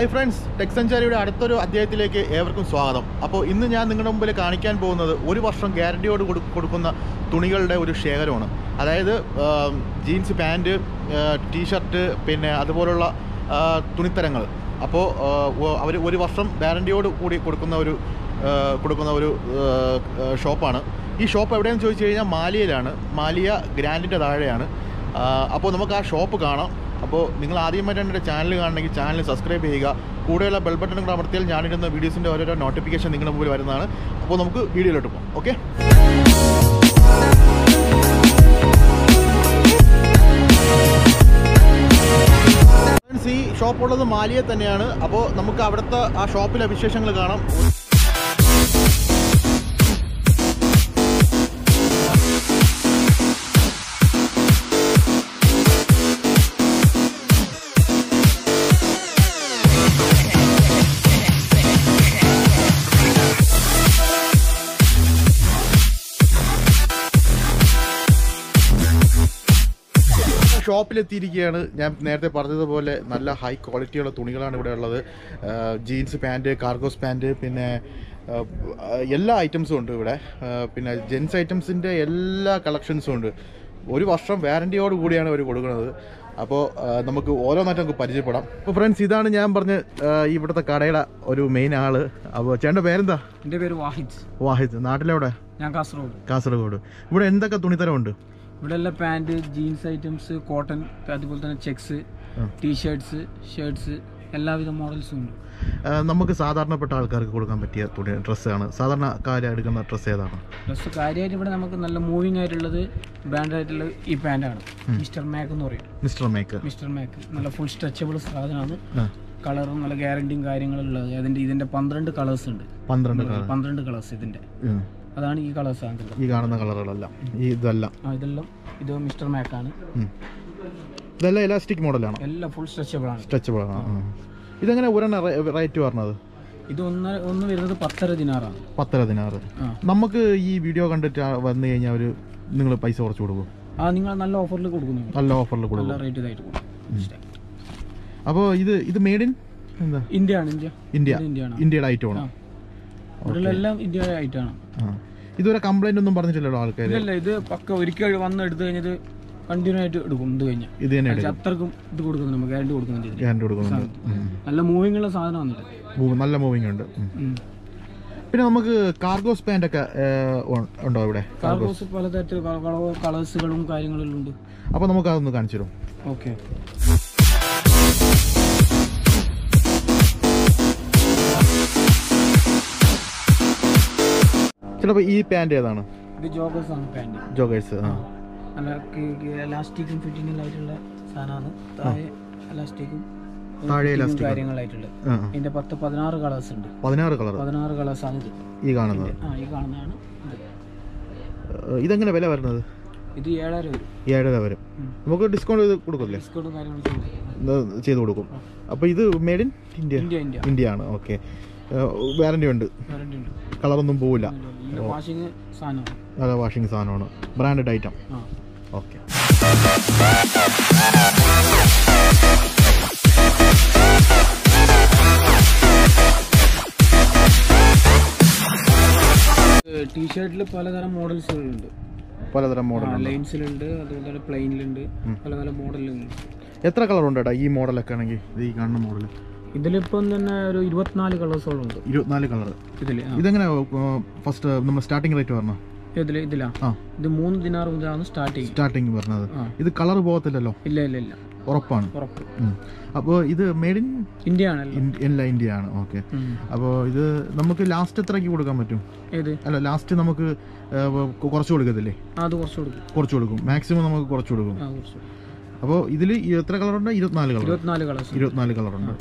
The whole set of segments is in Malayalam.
ഹായ് ഫ്രണ്ട്സ് ടെക് സഞ്ചാരിയുടെ അടുത്തൊരു അധ്യായത്തിലേക്ക് ഏവർക്കും സ്വാഗതം അപ്പോൾ ഇന്ന് ഞാൻ നിങ്ങളുടെ മുമ്പിൽ കാണിക്കാൻ പോകുന്നത് ഒരു വർഷം ഗ്യാരണ്ടിയോട് കൊടു- കൊടുക്കുന്ന തുണികളുടെ ഒരു ശേഖരമാണ് അതായത് ജീൻസ് പാൻറ്റ് ടീഷർട്ട് പിന്നെ അതുപോലുള്ള ആ, തുണിത്തരങ്ങൾ അപ്പോൾ അവർ ഒരു വർഷം ഗ്യാരണ്ടിയോട് കൂടി കൊടുക്കുന്ന ഒരു ആ, കൊടുക്കുന്ന ഒരു ആ, ഷോപ്പാണ് ഈ ഷോപ്പ് എവിടെയെന്ന് ചോദിച്ചു കഴിഞ്ഞാൽ മാലിയയിലാണ് മാലിയ ഗ്രാൻഡിൻ്റെ താഴെയാണ് അപ്പോൾ നമുക്ക് ആ ഷോപ്പ് കാണാം അപ്പോൾ നിങ്ങൾ ആദ്യമായിട്ടാണ് എൻ്റെ ചാനൽ കാണണമെങ്കിൽ ചാനൽ സബ്സ്ക്രൈബ് ചെയ്യുക കൂടെയുള്ള ബെൽ ബട്ടൺ കൂടെ അമർത്തിയാൽ ഞാനിടുന്ന വീഡിയോസിൻ്റെ ഓരോരോ നോട്ടിഫിക്കേഷൻ നിങ്ങളുടെ മുമ്പിൽ വരുന്നതാണ് അപ്പോൾ നമുക്ക് വീഡിയോയിലോട്ട് പോകാം ഓക്കെ ഫ്രണ്ട്സ് ഈ ഷോപ്പുള്ളത് മാലിയെ തന്നെയാണ് അപ്പോൾ നമുക്ക് അവിടുത്തെ ആ ഷോപ്പിലെ വിശേഷങ്ങൾ കാണാം ഷോപ്പിലെത്തിയിരിക്കുകയാണ് ഞാൻ നേരത്തെ പറഞ്ഞതുപോലെ നല്ല ഹൈ ക്വാളിറ്റിയുള്ള തുണികളാണ് ഇവിടെ ഉള്ളത് ജീൻസ് പാൻറ്റ് കാർഗോസ് പാൻറ്റ് പിന്നെ ആ, എല്ലാ ഐറ്റംസും ഉണ്ട് ഇവിടെ ആ, പിന്നെ ജെൻസ് ഐറ്റംസിൻ്റെ എല്ലാ കളക്ഷൻസും ഉണ്ട് ഒരു വർഷം വാറൻറ്റിയോട് കൂടിയാണ് അവർ കൊടുക്കുന്നത് അപ്പോൾ ആ, നമുക്ക് ഓരോന്നായിട്ട് നമുക്ക് പരിചയപ്പെടാം അപ്പോൾ ഫ്രണ്ട്സ് ഇതാണ് ഞാൻ പറഞ്ഞ ആ, ഇവിടുത്തെ കടയുടെ ഒരു മെയിൻ ആള് അപ്പോൾ ചേട്ടൻ്റെ പേരെന്താ എൻ്റെ പേര് വാഹിദ് വാഹിദ് നാട്ടിലെവിടെ ഞാൻ കാസർഗോഡ് കാസർഗോഡ് ഇവിടെ എന്തൊക്കെ തുണിത്തരമുണ്ട് ഇവിടെ എല്ലാം പാൻറ് ജീൻസ് ഐറ്റംസ് കോട്ടൺ അതുപോലെ തന്നെ ചെക്സ് ആ. ടീഷർട്സ് ഷർട്ട്സ് എല്ലാവിധ മോഡൽസും ഉണ്ട് ആ, നമുക്ക് സാധാരണപ്പെട്ട ആൾക്കാർക്ക് കൊടുക്കാൻ പറ്റിയ തുണി ഡ്രസ്സാണ് സാധാരണക്കാർ എടുക്കുന്ന ഡ്രസ്സ് ഏതാണ് പ്ലസ് കാര്യമായിട്ട് ഇവിടെ നമുക്ക് നല്ല മൂവിങ് ആയിട്ടുള്ളത് ബ്രാൻഡ് ആയിട്ടുള്ള ഈ പാൻറ്റാണ് മിസ്റ്റർ മാക്ക് എന്ന് പറയും മിസ്റ്റർ മേക്ക് മിസ്റ്റർ മാക്ക് നല്ല ഫുൾ സ്ട്രെച്ചബിൾ സാധനമാണ് ആ, കളറും നല്ല ഗ്യാരണ്ടിയും കാര്യങ്ങളും ഉള്ളത് അതിൻ്റെ ഇതിൻ്റെ പന്ത്രണ്ട് കളേഴ്സ് ഉണ്ട് പന്ത്രണ്ട് കളർ പന്ത്രണ്ട് കളേഴ്സ് ഇതിൻ്റെ ഉം. അതാണ് ഈ കളേഴ്സ് ആണ് ഈ കാണുന്ന കളറുകളല്ല ഈ ഇതല്ല ആ ഇതെല്ലാം ഇത് മിസ്റ്റർ മാക്കാണ് ഉം. ഇതെല്ലാം ഇലാസ്റ്റിക് മോഡലാണ് എല്ലാം ഫുൾ സ്ട്രെച്ചബിൾ ആണ് സ്ട്രെച്ചബിൾ ആണ് ആ. ഇതെങ്ങനെ ഒരെണ്ണ റേറ്റ് പറഞ്ഞത് ഇത് ഒന്ന് ഒന്ന് വരുന്നത് പത്തര ദിനാറാണ് പത്തര ദിനാറ് ആ നമുക്ക് ഈ വീഡിയോ കണ്ടിട്ട് ആ വന്നു കഴിഞ്ഞാൽ അവർ നിങ്ങൾ പൈസ കുറച്ച് കൊടുക്കും ആ നിങ്ങൾ നല്ല ഓഫറിൽ കൊടുക്കുന്നു നല്ല ഓഫറിൽ നല്ല കൊടുക്കും റേറ്റ് ഇതായിട്ട് കൊടുക്കും അപ്പോൾ ഇത് ഇത് മെയ്ഡ് ഇൻ എന്താ ഇന്ത്യ ആണ് ഇന്ത്യ ഇന്ത്യ ഇത് ഇന്ത്യ ആണ് ഇന്ത്യയുടെ ഐറ്റമാണ് ആ. ഇവിടെ എല്ലാം ഇന്ത്യ ആയിട്ടാണ് ആ ഇതുവരെ കംപ്ലൈന്റ് ഒന്നും പറഞ്ഞിട്ടില്ലല്ലോ ആൾക്കാർ ഇല്ലല്ല ഇത് പക്ക ഒരിക്കൽ വന്ന് എടുത്തു കഴിഞ്ഞത് കണ്ടിന്യൂ ആയിട്ട് എടുക്കും ഇത് കഴിഞ്ഞാൽ ഇത് തന്നെ പക്ഷെ അത്രക്കും ഇത് കൊടുക്കുന്നുണ്ട് നമുക്ക് ഗ്യാരണ്ടി കൊടുക്കുന്നുണ്ട് ഇതിന്. ഗ്യാരണ്ടി കൊടുക്കുന്നുണ്ട് ഉം. നല്ല മൂവിങ് ഉള്ള സാധനമാണ് ഇത് Move- നല്ല മൂവിങ് ഉണ്ട് ഉം. ഉം. പിന്നെ നമുക്ക് കാർഗോസ് പാൻ്റ് ഒക്കെ ഏർ, ഉ- ഉണ്ടോ ഇവിടെ കാർഗോസ് പലതരത്തിൽ കളേഴ്സുകളും കാര്യങ്ങളെല്ലാം ഉണ്ട് അപ്പോൾ നമുക്ക് അതൊന്ന് കാണിച്ചു തരും ഓക്കെ ചിലപ്പോൾ ഈ പാൻ്റ് ഏതാണ് ഇത് ജോഗേഴ്സ് ആണ് പാൻറ് ജോഗേഴ്സ് ആ നല്ല എലാസ്റ്റിക്കും ഫിറ്റിംഗും ആയിട്ടുള്ള സാധനമാണ് താഴെ എലാസ്റ്റിക്കും താഴെ elastic. കാര്യങ്ങളായിട്ടുള്ളത് ആ, ആ. ഇതിന്റെ പത്ത് പതിനാറ് കളേഴ്സ് ഉണ്ട് പതിനാറ് കളർ പതിനാറ് കളേഴ്സ് ആണ് ഇത് ഈ കാണുന്നത് ആ ഈ കാണുന്നതാണ് ഇത് ഏർ, ഇതെങ്ങനെ വില വരുന്നത് ഇത് ഏഴര വരും ഏഴര വരും ഉം. നമുക്ക് ഡിസ്കൗണ്ട് ചെയ്ത് കൊടുക്കില്ലേ ഡിസ്കൗണ്ടും കാര്യങ്ങളൊക്കെ ഉണ്ട്. ഇത് ചെയ്ത് കൊടുക്കും അപ്പോൾ ഇത് made in India India India India ആണ് ഓക്കെ വാറണ്ടി ഉണ്ട് വാറണ്ടി ഉണ്ട് കളറൊന്നും പോവില്ല ഈ വാഷിങ് സാധനമാണ് നല്ല വാഷിംഗ് സാധനമാണ് ബ്രാൻഡഡ് ഐറ്റം ആ ഓക്കെ ടീഷർട്ടിൽ പലതരം മോഡൽസുകളുണ്ട് പലതരം മോഡൽ ലൈൻസിലുണ്ട് അതുപോലെ തന്നെ പ്ലെയിനിലുണ്ട് പല പല മോഡലുകളുണ്ട് എത്ര കളർ ഉണ്ട് ഏട്ടാ ഈ മോഡലൊക്കെ ആണെങ്കിൽ ഇത് ഈ കാണുന്ന മോഡൽ ഇതിലിപ്പം തന്നെ ഒരു ഇരുപത്തിനാല് കളേഴ്സോളം ഉണ്ട് ഇരുപത്തിനാല് കളർ ഇതിൽ ഇതെങ്ങനെ ഫസ്റ്റ് നമ്മൾ സ്റ്റാർട്ടിംഗ് റേറ്റ് പറഞ്ഞോ ഇതിൽ ഇതിലാ ആ ഇത് മൂന്ന് ദിനാർ മുതലാണ് സ്റ്റാർട്ടിങ് സ്റ്റാർട്ടിങ് പറഞ്ഞത് ആ. ഇത് കളർ പോകത്തില്ലല്ലോ ഇല്ല ഇല്ല ഇല്ല ഉറപ്പാണ് ഉറപ്പ് അപ്പോൾ ഇത് മെയ്ഡ് ഇൻ ഇന്ത്യ ആണല്ലോ എല്ലാ ഇന്ത്യ ആണ് ഓക്കെ ഉം. അപ്പോൾ ഇത് നമുക്ക് ലാസ്റ്റ് എത്രയ്ക്ക് കൊടുക്കാൻ പറ്റും ഏത് അല്ല ലാസ്റ്റ് നമുക്ക് ഏർ, കൊ- കുറച്ച് കൊടുക്കത്തില്ലേ ആ അത് കുറച്ച് കൊടുക്കും കുറച്ച് കൊടുക്കും മാക്സിമം നമുക്ക് കുറച്ച് കൊടുക്കും ആ കുറച്ച് കൊടുക്കും. അപ്പോൾ ഇതിൽ എത്ര കളറുണ്ട് ഇരുപത്തിനാല് കളർ ഇരുപത്തിനാല് കളേഴ്സ് ഇരുപത്തിനാല് കളറുണ്ട്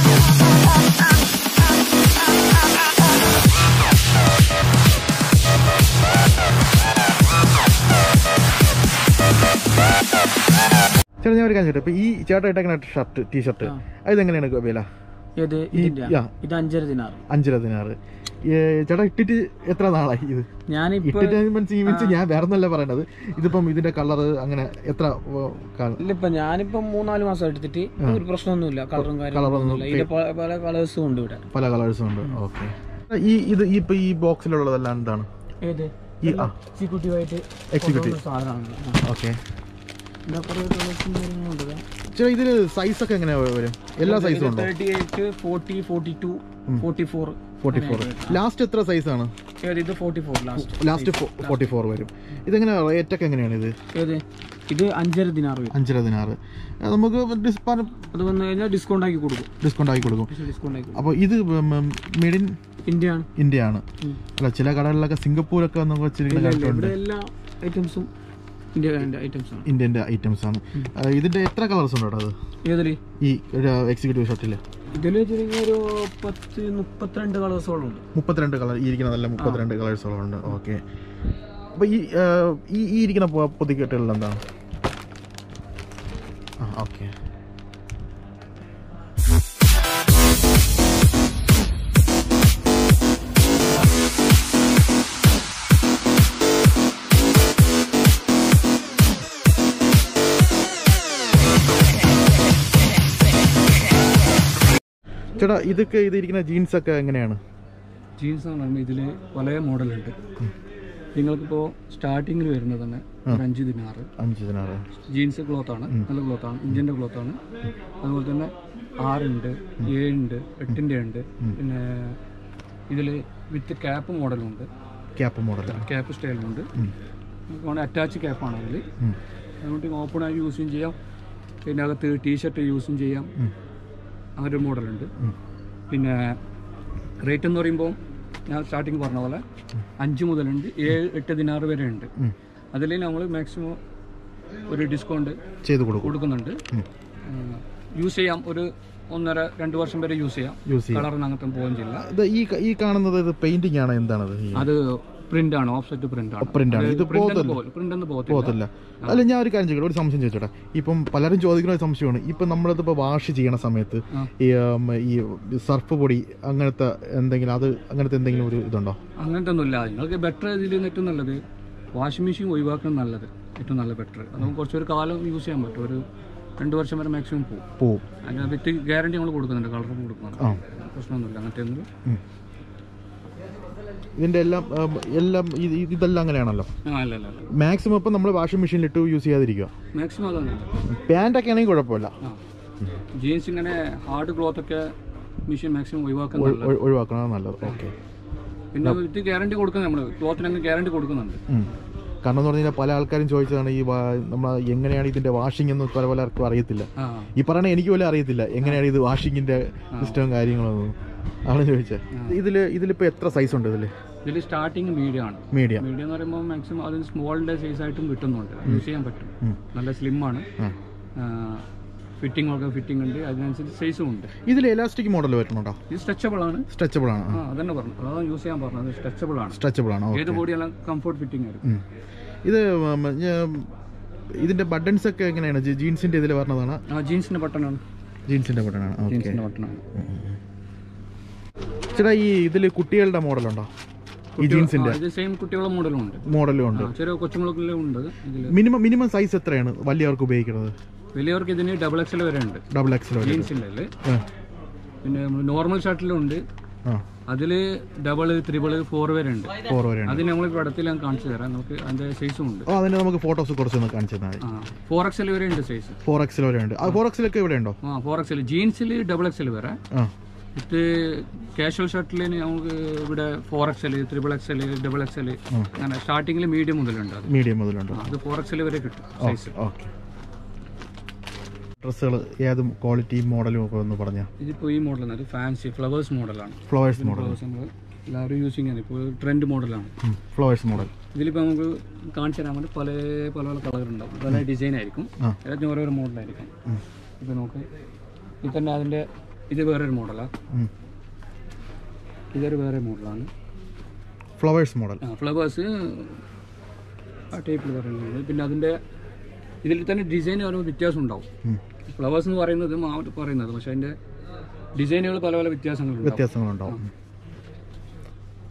ചേട്ടാ ഞാൻ ഒരു കാര്യം ചോദിക്കട്ടെ ഇപ്പൊ ഈ ചേട്ടാ ഇട്ടേക്കുന്ന ഷർട്ട് ടീ ഷർട്ട് ആ. ഇതെങ്ങനെയാണ് വില ഏത് ഈ- ഇതിന്റെ യാ. ഇത് അഞ്ചര ദിനാർ അഞ്ചര ദിനാറ് ഏ, ചേട്ടാ ഇട്ടിട്ട് എത്ര നാളായി ഇത് ഞാനിപ്പോ ഇട്ടിട്ട് മീൻസ് മീൻസ് ഞാൻ വേറെ ഒന്നല്ല പറയണത് ഇതിപ്പം ഇതിന്റെ കളർ അങ്ങനെ എത്ര ഓ, കാ- ഇല്ലിപ്പൊ ഞാനിപ്പോ മൂന്നാല് മാസം എടുത്തിട്ട് ഒരു പ്രശ്നമൊന്നുമില്ല കളറും Colour കാര്യങ്ങളൊന്നുമില്ല ഇതിന്റെ പല- പല കളേഴ്സും ഉണ്ട് ഇവിടെ പല കളേഴ്സും ഉണ്ട് ഓക്കെ ഈ ഇത് ഈ ഇപ്പൊ ഈ ബോക്സിലുള്ളതെല്ലാം എന്താണ് ഏത് ഈ ആ എക്സിക്യൂട്ടീവ് ആയിട്ട് എക്സിക്യൂട്ടീവ് കൊണ്ടുവന്ന സാധനമാണ് ഓക്കെ ഇവിടെ കുറേ കളേഴ്സും കാര്യങ്ങളുണ്ട് ചേട്ടാ ഇതില് സൈസ് ഒക്കെ എങ്ങനെയാ വരും എല്ലാ സൈസും ഉണ്ടോ thirty eight forty forty two forty four forty four last എത്ര സൈസാണ് ഏത് ഇത് forty four last last forty four വരും ഇതെങ്ങനെ റേറ്റ് ഒക്കെ എങ്ങനെയാണ് ഇത് ഏത് ഇത് അഞ്ചര ദിനാറ് വരും അഞ്ചര ദിനാറ് അത് നമുക്ക് അത് വന്നു കഴിഞ്ഞാൽ ഡിസ്കൗണ്ട് ആക്കി കൊടുക്കും ഡിസ്കൗണ്ട് ആക്കി കൊടുക്കും ഡിസ്കൗണ്ട് ആക്കി കൊടുക്കും അപ്പോൾ ഇത് മെയ്ഡ് ഇൻ ഇന്ത്യ ആണ് ഇന്ത്യ ആണ് ഉം. അല്ല ചില കടകളിലൊക്കെ സിംഗപ്പൂരൊക്കെ നമുക്ക് വെച്ചിരിക്കുന്ന ഇല്ല, ഇല്ല, കണ്ടിട്ടുണ്ട് ഇവിടെ എല്ലാ ഐറ്റംസും ഇന്ത്യ ഐറ്റംസ് ആണ് ഇന്ത്യൻ്റെ ഐറ്റംസ് ആണ് ആ, ഇതിന്റെ എത്ര കളേഴ്സ് ഉണ്ട് കേട്ടോ അത് ഏതില് ഈ എക്സിക്യൂട്ടീവ് ഷർട്ടിൽ ഇതിൽ വെച്ചിട്ടുണ്ടെങ്കിൽ ഒരു പത്ത് മുപ്പത്തിരണ്ട് കളേഴ്സോളം ഉണ്ട് മുപ്പത്തിരണ്ട് കളർ ഈ ഇരിക്കുന്നതല്ല മുപ്പത്തിരണ്ട് കളേഴ്സോളം ഉണ്ട് ഓക്കെ അപ്പോൾ ഈ ആ, ഈ ഈ ഇരിക്കുന്ന പൊ- പൊതിക്കെട്ടുകളിൽ എന്താണ് ആ ഓക്കെ ചേട്ടാ ഇതൊക്കെ ഇത് ഇരിക്കുന്ന ജീൻസ് ഒക്കെ എങ്ങനെയാണ് ജീൻസ് എന്ന് പറയുമ്പോൾ ഇതിൽ പല മോഡലുണ്ട് നിങ്ങൾക്കിപ്പോൾ സ്റ്റാർട്ടിങ്ങിൽ വരുന്നത് തന്നെ ഒരു അഞ്ച് ദിനാറ് അഞ്ച് ദിനാറ് ജീൻസ് ക്ലോത്ത് ആണ് നല്ല ക്ലോത്ത് ആണ് ഇന്ത്യൻ്റെ ക്ലോത്ത് ആണ് അതുപോലെ തന്നെ ആറുണ്ട് ഏഴുണ്ട് എട്ടിൻ്റെ ഉണ്ട് പിന്നെ ഇതിൽ വിത്ത് ക്യാപ്പ് മോഡലുണ്ട് ക്യാപ്പ് മോഡൽ ക്യാപ്പ് സ്റ്റൈലുണ്ട് അറ്റാച്ച് ക്യാപ്പാണ് അതിൽ അതുകൊണ്ട് ഓപ്പണായി യൂസും ചെയ്യാം പിന്നെ അകത്ത് ടീഷർട്ട് യൂസും ചെയ്യാം അങ്ങനെ ഒരു മോഡലുണ്ട് പിന്നെ റേറ്റ് എന്ന് പറയുമ്പോൾ ഞാൻ സ്റ്റാർട്ടിങ് പറഞ്ഞ പോലെ അഞ്ച് മുതലുണ്ട് ഏഴ് എട്ട് ദിനാറ് വരെ ഉണ്ട് അതിൽ നമ്മൾ മാക്സിമം ഒരു ഡിസ്കൗണ്ട് ചെയ്ത് കൊടുക്കും കൊടുക്കുന്നുണ്ട് യൂസ് ചെയ്യാം ഒരു ഒന്നര രണ്ട് വർഷം വരെ യൂസ് ചെയ്യാം യൂസ് ചെയ്യാം കളറിന് അങ്ങനത്തെ പോകുകയും ചെയ്യില്ല ഇത് ഈ ക- ഈ കാണുന്നത് ഇത് പെയിന്റിംഗ് ആണ് എന്താണത് ഈ അത് പ്രിന്റ് ആണ് ഓഫ്സെറ്റ് പ്രിന്റ് ആണ് പ്രിന്റ് ആണ് ഇത് പോകത്തില്ല പ്രിന്റ് ഒന്നും പോകത്തില്ല പോകത്തില്ല അല്ല ഞാൻ ഒരു കാര്യം ചോദിക്കട്ടെ ഒരു സംശയം ചോദിച്ചോട്ടെ ഇപ്പം പലരും ചോദിക്കുന്ന ഒരു സംശയമാണ് ഇപ്പം നമ്മളിതിപ്പോൾ വാഷ് ചെയ്യണ സമയത്ത് ആ. ഈ ഉം, ഈ സർഫ് പൊടി അങ്ങനത്തെ എന്തെങ്കിലും അത് അങ്ങനത്തെ എന്തെങ്കിലും ഒരു ഇതുണ്ടോ അങ്ങനത്തെ ഒന്നുമില്ല നിങ്ങൾക്ക് ബെറ്റർ ഇതിൽ നിന്ന് ഏറ്റവും നല്ലത് വാഷിംഗ് മെഷീൻ ഒഴിവാക്കുന്നത് നല്ലത് ഏറ്റവും നല്ല ബെറ്റർ അത് നമുക്ക് കുറച്ചൊരു കാലം യൂസ് ചെയ്യാൻ പറ്റും ഒരു രണ്ട് വർഷം വരെ മാക്സിമം പോകും പോവും അതിന് വിത്ത് ഗ്യാരണ്ടി നമ്മൾ കൊടുക്കുന്നുണ്ട് കളറും കൊടുക്കുന്നുണ്ട് ആ പ്രശ്നമൊന്നുമില്ല അങ്ങനത്തെ ഒന്നും ഉം. ഇതിന്റെ എല്ലാം ഉം, എല്ലാം ഇത് ഇതെല്ലാം അങ്ങനെയാണല്ലോ ആ അല്ല അല്ല അല്ല മാക്സിമം ഇപ്പം നമ്മൾ വാഷിംഗ് മെഷീനിൽ ഇട്ട് യൂസ് ചെയ്യാതിരിക്കുക മാക്സിമം അതാണ് നല്ലത്. പാൻ്റൊക്കെ ആണെങ്കിൽ കുഴപ്പമില്ല ആ ജീൻസ് ഇങ്ങനെ ഹാർഡ് ക്ലോത്ത് ഒക്കെ മെഷീൻ മാക്സിമം ഒഴിവാക്കാൻ ഒഴി- നല്ലത് ഒഴി- ഒഴിവാക്കണതാണ് നല്ലത് ഓക്കെ പിന്നെ വിത്ത് ഗ്യാരണ്ടി കൊടുക്കുന്നത് നമ്മൾ ക്ലോത്തിന് അങ്ങ് ഗ്യാരണ്ടി കൊടുക്കുന്നുണ്ട് കാരണം എന്ന് പറഞ്ഞു കഴിഞ്ഞാൽ പല ആൾക്കാരും ചോദിച്ചതാണ് ഈ നമ്മൾ എങ്ങനെയാണ് ഇതിന്റെ വാഷിംഗ് എന്ന് പല പലർക്കും അറിയത്തില്ല ആ ഈ പറയണ എനിക്ക് പോലും അറിയത്തില്ല എങ്ങനെയാണ് ഇത് വാഷിങ്ങിന്റെ സിസ്റ്റവും കാര്യങ്ങളൊന്നും ആണ് ചോദിച്ചത് ഇതില് ഇതിലിപ്പോ എത്ര സൈസ് ഉണ്ട് ഇതില് ഇതിൽ സ്റ്റാർട്ടിങ് മീഡിയം ആണ് മീഡിയം മീഡിയം എന്ന് പറയുമ്പോൾ മാക്സിമം അതിന് സ്മോളിൻ്റെ സൈസ് ആയിട്ടും കിട്ടുന്നുണ്ട് യൂസ് ചെയ്യാൻ പറ്റും നല്ല സ്ലിം ആണ് ഫിറ്റിംഗ് ഒക്കെ ഫിറ്റിംഗ് ഉണ്ട് അതിനനുസരിച്ച് സൈസും ഉണ്ട് ഇതിൽ എലാസ്റ്റിക് മോഡൽ വരുന്നുണ്ടോ ഇത് സ്ട്രെച്ചബിൾ ആണ് സ്ട്രെച്ചബിൾ ആണ് ആ അതന്നെ പറഞ്ഞു അതാണ് യൂസ് ചെയ്യാൻ പറഞ്ഞത് സ്ട്രെച്ചബിൾ ആണ് സ്ട്രെച്ചബിൾ ആണ് ഏത് ബോഡിയെല്ലാം കംഫർട്ട് ഫിറ്റിംഗ് ആയിരിക്കും ഉം. ഇത് ഉം, ഞാൻ- ഇതിന്റെ ബട്ടൺസ് ഒക്കെ എങ്ങനെയാണ് ജി- ജീൻസിന്റെ ഇതിൽ പറഞ്ഞതാണ് ആ ജീൻസിന്റെ ബട്ടൺ ആണ് ജീൻസിന്റെ ബട്ടൺ ആണ് ഓക്കെ ജീൻസിന്റെ ബട്ടൺ ആണ് ചേട്ടാ ഈ ഇതിൽ കുട്ടികളുടെ മോഡലുണ്ടോ ഈ ജീൻസിന്റെ ആ, ഇത് സെയിം കുട്ടികളുടെ മോഡലും ഉണ്ട് മോഡലും ഉണ്ട് ആ, ചെറിയ കൊച്ചുമുളകിലും ഉണ്ട് ഇതിൽ മിനിമം മിനിമം സൈസ് എത്രയാണ് വലിയവർക്ക് ഉപയോഗിക്കുന്നത് വലിയവർക്ക് ഇതിന് ഡബിൾ എക്സൽ വരെ ഉണ്ട് ഡബിൾ എക്സൽ വരെ ജീൻസിൻ്റെ പിന്നെ നോർമൽ ഷർട്ടിലും ഉണ്ട് ആ അതിൽ ഡബിൾ ത്രിബിൾ ഫോർ വരെ ഉണ്ട് ഫോർ വരെയാണ് അത് നമ്മൾ പടത്തിൽ ഞാൻ കാണിച്ചു തരാം നമുക്ക് അതിന്റെ സൈസും ഉണ്ട് ഓ അതിന്റെ നമുക്ക് ഫോട്ടോസ് കുറച്ചൊന്ന് കാണിച്ചു തന്നാൽ മതി ആ ഫോർ എക്സൽ വരെ ഉണ്ട് സൈസ് ഫോർ എക്സൽ വരെ ഉണ്ട് ആ ഫോർ എക്സലൊക്കെ ഇവിടെ ഉണ്ടോ ആ ഫോർ എക്സൽ ജീൻസിൽ ഡബിൾ എക്സൽ വരെ ആ ഇത് കാഷ്വൽ ഷർട്ടിൽ നമുക്ക് ഇവിടെ four XL triple XL double XL അങ്ങനെ സ്റ്റാർട്ടിങ്ങിൽ മീഡിയം മുതലുണ്ട് അത് മീഡിയം മുതലുണ്ട് ആ, അത് ഫോർ എക്സൽ വരെ കിട്ടും സൈസ് ഓക്കെ ഡ്രസ്സുകൾ ഏതും ക്വാളിറ്റി മോഡലും ഒക്കെ ഒന്ന് പറഞ്ഞാൽ ഇതിപ്പോൾ ഈ മോഡലാണ് അത് ഫാൻസി ഫ്ലവേഴ്സ് മോഡലാണ് ഫ്ലവേഴ്സ് മോഡൽ ഫ്ലവേഴ്സ് നമ്മൾ എല്ലാവരും യൂസ് ചെയ്യുന്നത് ഇപ്പോൾ ട്രെൻഡ് മോഡലാണ് ഫ്ലവേഴ്സ് മോഡൽ ഇതിലിപ്പോൾ നമുക്ക് കാണിച്ചു തരാൻ വേണ്ടി പല പല പല കളർ ഉണ്ടാവും പല ഡിസൈൻ ആയിരിക്കും ആ. എല്ലാത്തിനും ഓരോരോ മോഡലായിരിക്കും ഇപ്പോൾ നമുക്ക് ഇത് തന്നെ അതിൻ്റെ ഇത് വേറൊരു മോഡലാണ് ഇതൊരു വേറെ മോഡലാണ് ഫ്ലവേഴ്സ് മോഡൽ ആ ഫ്ലവേഴ്സ് ആ ടൈപ്പിൽ പറയുന്നത് പിന്നെ അതിൻ്റെ ഇതിൽ തന്നെ ഡിസൈൻ ഓരോ വ്യത്യാസം ഉണ്ടാവും ഫ്ലവേഴ്സ് എന്ന് പറയുന്നത് മാവട്ട് പറയുന്നത് പക്ഷേ അതിൻ്റെ ഡിസൈനുകൾ പല പല വ്യത്യാസങ്ങളുണ്ടാവും വ്യത്യാസങ്ങളുണ്ടാവും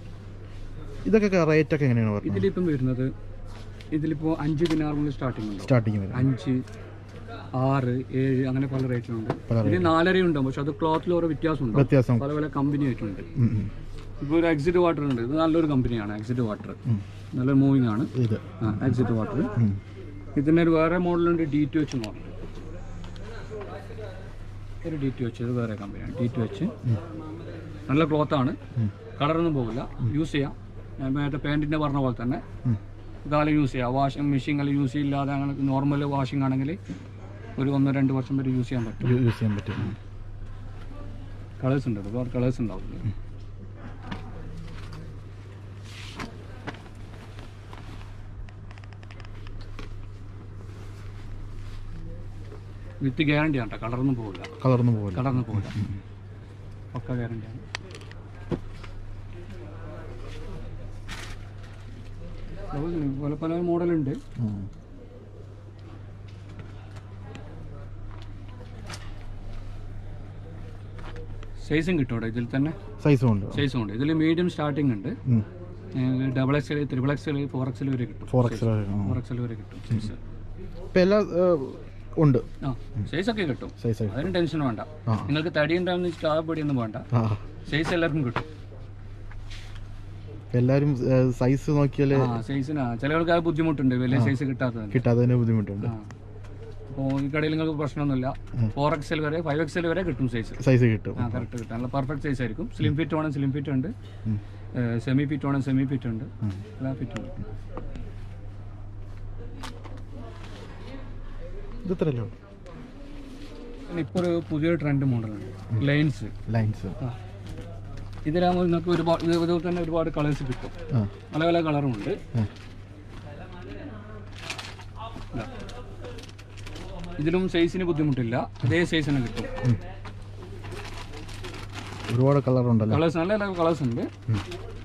ഇതൊക്കെ റേറ്റ് ഒക്കെ എങ്ങനെയാണ് പറഞ്ഞത് ഇതിലിപ്പം വരുന്നത് ഇതിലിപ്പോൾ അഞ്ച് ദിനാർ മുതൽ സ്റ്റാർട്ടിംഗ് ഉണ്ട് സ്റ്റാർട്ടിങ് വരും അഞ്ച് ആറ് ഏഴ് അങ്ങനെ പല റേറ്റിലുണ്ട് പല ഇത് നാലര ഉണ്ടാവും പക്ഷെ അത് ക്ലോത്തിൽ ഓരോ വ്യത്യാസം ഉണ്ടാവും വ്യത്യാസം പല പല കമ്പനി ആയിട്ടുണ്ട് ഉം, ഉം. ഇപ്പോൾ ഒരു എക്സിറ്റ് വാട്ടർ ഉണ്ട് ഇത് നല്ലൊരു കമ്പനിയാണ് എക്സിറ്റ് വാട്ടർ ഉം. നല്ലൊരു മൂവിങ് ആണ് ഇത് ആ എക്സിറ്റ് വാട്ടർ ഉം. ഇതിൻ്റെ ഒരു വേറെ മോഡലുണ്ട് ഡി ടു എച്ച് എന്ന് പറഞ്ഞു ഒരു ഡി ടു എച്ച് ഇത് വേറെ കമ്പനിയാണ് ഡി ടു എച്ച് നല്ല ക്ലോത്ത് ആണ് ഉം. കളറൊന്നും പോകില്ല യൂസ് ചെയ്യാം ഞാൻ നേരത്തെ പാൻറ്റിൻ്റെ പറഞ്ഞ പോലെ തന്നെ ഉം. കാലം യൂസ് ചെയ്യാം വാഷിംഗ് മെഷീൻ യൂസ് ചെയ്യില്ലാതെ അങ്ങനെ നോർമൽ വാഷിംഗ് ആണെങ്കിൽ ഒരു ഒന്ന് രണ്ട് വർഷം വരെ യൂസ് ചെയ്യാൻ പറ്റും യൂ- യൂസ് ചെയ്യാൻ പറ്റും കളേഴ്സ് ഉണ്ട് ഒരുപാട് കളേഴ്സ് ഉണ്ടാവും ഇതില്. വിത്ത് ഗ്യാരണ്ടി ആണ് കേട്ടോ കളറൊന്നും പോകില്ല കളർന്നു പോകില്ല കളർന്ന് പോകില്ല പക്ക ഗ്യാരണ്ടിയാണ് പല പല മോഡലുണ്ട് ഉം. സൈസും കിട്ടും ഇവിടെ ഇതിൽ തന്നെ സൈസും ഉണ്ട് സൈസും ഉണ്ട് ഇതിൽ മീഡിയം സ്റ്റാർട്ടിംഗ് ഉണ്ട് ഉം. Double XL triple XL four XL വരെ കിട്ടും ഫോർ എക്സ് ഫോർ എക്സൽ വരെ കിട്ടും സൈസ് ഇപ്പം എല്ലാ ഏഹ്, ഉണ്ട് ആ സൈസ് ഒക്കെ കിട്ടും സൈസ് അതിന് ടെൻഷൻ വേണ്ട ആ നിങ്ങൾക്ക് തടി ഉണ്ടാവുന്ന വെച്ചിട്ട് ആ പൊടിയൊന്നും വേണ്ട ആ സൈസ് എല്ലാവർക്കും കിട്ടും ഇപ്പം എല്ലാവരും സൈസ് നോക്കിയാൽ ആ സൈസിനാ ചിലർക്ക് ആ ബുദ്ധിമുട്ടുണ്ട് വലിയ സൈസ് കിട്ടാത്തതിന് കിട്ടാത്തതിന് ബുദ്ധിമുട്ടുണ്ട് ആ അപ്പോൾ ഈ കടയിൽ നിങ്ങൾക്ക് പ്രശ്നമൊന്നുമില്ല ഫോർ എക്സൽ വരെ ഫൈവ് എക്സൽ വരെ കിട്ടും സൈസ് സൈസ് കിട്ടും ആ കറക്റ്റ് കിട്ടും നല്ല പെർഫെക്റ്റ് സൈസ് ആയിരിക്കും സ്ലിം ഫിറ്റ് വേണം സ്ലിം ഫിറ്റ് ഉണ്ട് ഉം. സെമി ഫിറ്റ് വേണം സെമി ഫിറ്റ് ഉണ്ട് ഉം. എല്ലാ ഫിറ്റും ഉണ്ട് ഇത് ഇത്രയല്ലോ പിന്നെ ഇപ്പോൾ ഒരു പുതിയ ട്രെൻഡ് മോഡലുണ്ട് ലൈൻസ് ലൈൻസ് ഇതിലാകുമ്പോൾ നിങ്ങൾക്ക് ഒരുപാട് ഇത് ഇതുപോലെ തന്നെ ഒരുപാട് കളേഴ്സ് കിട്ടും ആ പല പല കളറും ഉണ്ട് ആ. ഇതാ. ഇതിലും സൈസിന് ബുദ്ധിമുട്ടില്ല അതേ സൈസിന് കിട്ടും ഉം. ഒരുപാട് കളർ ഉണ്ടല്ലോ കളേഴ്സ് നല്ല നല്ല കളേഴ്സ് ഉണ്ട് ഉം.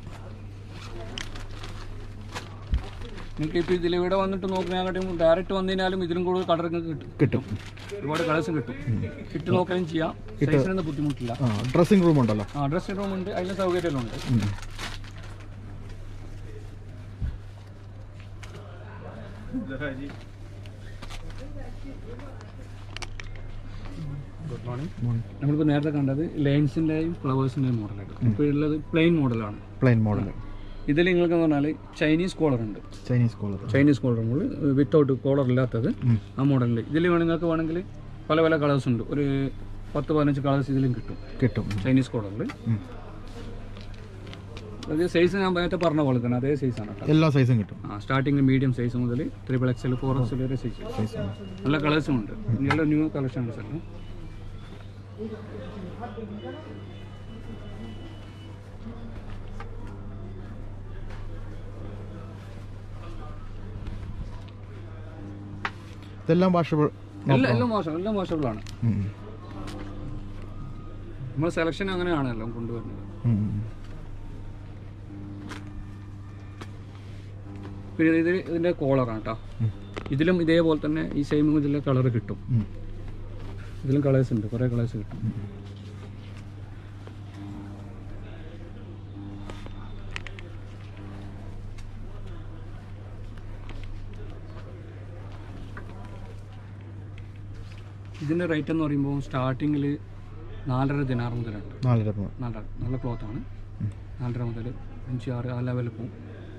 നിങ്ങൾക്ക് ഇപ്പോൾ ഇതിൽ ഇവിടെ വന്നിട്ട് നോക്കുന്നതിനെക്കാട്ടും ഡയറക്റ്റ് വന്നതിനാലും ഇതിലും കൂടുതൽ കളർ കിട്ടും കിട്ടും ഒരുപാട് കളേഴ്സും കിട്ടും ഇട്ട് നോക്കുകയും ചെയ്യാം സൈസിനൊന്നും ബുദ്ധിമുട്ടില്ല ആ ഡ്രസ്സിംഗ് റൂം ഉണ്ടല്ലോ ആ ഡ്രസ്സിംഗ് റൂം ഉണ്ട് അതിന് സൗകര്യമെല്ലാം ഉണ്ട് ഉം. ഗുഡ് മോർണിംഗ് ഉം. നമ്മളിപ്പോൾ നേരത്തെ കണ്ടത് ലൈൻസിൻ്റെയും ഫ്ലവേഴ്സിൻ്റെയും മോഡലാണ് ഇപ്പോൾ ഉള്ളത് പ്ലെയിൻ മോഡലാണ് പ്ലെയിൻ മോഡൽ ഇതിൽ നിങ്ങൾക്ക് എന്ന് പറഞ്ഞാൽ ചൈനീസ് കോളർ ഉണ്ട് ചൈനീസ് കോളർ ചൈനീസ് കോളർ നമ്മൾ വിത്തൗട്ട് കോളർ ഇല്ലാത്തത് ആ മോഡലിൽ ഇതിൽ വേണമെങ്കിൽ നിങ്ങൾക്ക് വേണമെങ്കിൽ പല പല കളേഴ്സ് ഉണ്ട് ഒരു പത്ത് പതിനഞ്ച് കളേഴ്സ് ഇതിലും കിട്ടും കിട്ടും ചൈനീസ് കോളറിൽ ഉം. അത് സൈസ് ഞാൻ നേരത്തെ പറഞ്ഞ പോലെ തന്നെ അതേ സൈസാണ് കേട്ടോ എല്ലാ സൈസും കിട്ടും ആ സ്റ്റാർട്ടിങ് മീഡിയം സൈസ് മുതൽ ത്രിബിൾ എക്സൽ ഫോർ എക്സൽ വരെ സൈസ് സൈസ് നല്ല കളേഴ്സും ഉണ്ട് നല്ല ന്യൂ കളക്ഷൻസ് അല്ലേ ഇതെല്ലാം വാഷബിൾ എല്ലാം എല്ലാം മോശം എല്ലാം വാഷബിളാണ് നമ്മൾ സെലക്ഷൻ അങ്ങനെയാണ് എല്ലാം കൊണ്ടുവരുന്നത് പിന്നെ ഇത് ഇതിൻ്റെ കോളറാണ് കേട്ടോ ഉം. ഇതിലും ഇതേപോലെ തന്നെ ഈ സെയിം ഇതിലെ കളർ കിട്ടും ഇതിലും കളേഴ്സ് ഉണ്ട് കുറേ കളേഴ്സ് കിട്ടും ഇതിൻ്റെ റേറ്റ് എന്ന് പറയുമ്പോൾ സ്റ്റാർട്ടിങ്ങിൽ നാലര ദിനാർ മുതലുണ്ട് നാലര നല്ല നല്ല ക്ലോത്താണ് നാലര മുതൽ അഞ്ച് ആറ് ആ ലെവലിൽ പോകും